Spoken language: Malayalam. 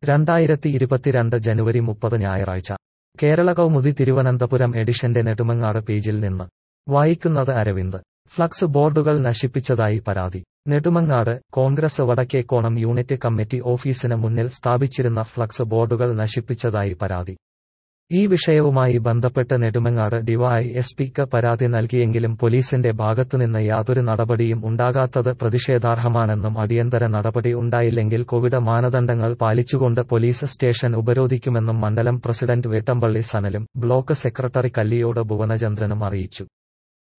രണ്ടായിരത്തി ഇരുപത്തിരണ്ട് ജനുവരി മുപ്പത് ഞായറാഴ്ച കേരള കൗമുദി തിരുവനന്തപുരം എഡിഷന്റെ നെടുമങ്ങാട് പേജിൽ നിന്ന് വായിക്കുന്നത് അരവിന്ദ് ഫ്ലക്സ് ബോർഡുകൾ നശിപ്പിച്ചതായി പരാതി നെടുമങ്ങാട് കോൺഗ്രസ് വടക്കേക്കോണം യൂണിറ്റ് കമ്മിറ്റി ഓഫീസിന് മുന്നിൽ സ്ഥാപിച്ചിരുന്ന ഫ്ലക്സ് ബോർഡുകൾ നശിപ്പിച്ചതായി പരാതി ഈ വിഷയവുമായി ബന്ധപ്പെട്ട് നെടുമങ്ങാട് ഡിവൈ എസ് പിക്ക് പരാതി നൽകിയെങ്കിലും പോലീസിന്റെ ഭാഗത്തുനിന്ന് യാതൊരു നടപടിയും ഉണ്ടാകാത്തത് പ്രതിഷേധാർഹമാണെന്നും അടിയന്തര നടപടി ഉണ്ടായില്ലെങ്കിൽ കോവിഡ് മാനദണ്ഡങ്ങൾ പാലിച്ചുകൊണ്ട് പോലീസ് സ്റ്റേഷൻ ഉപരോധിക്കുമെന്നും മണ്ഡലം പ്രസിഡന്റ് വേട്ടമ്പള്ളി സനലും ബ്ലോക്ക് സെക്രട്ടറി കല്ലിയോട് ഭുവനചന്ദ്രനും അറിയിച്ചു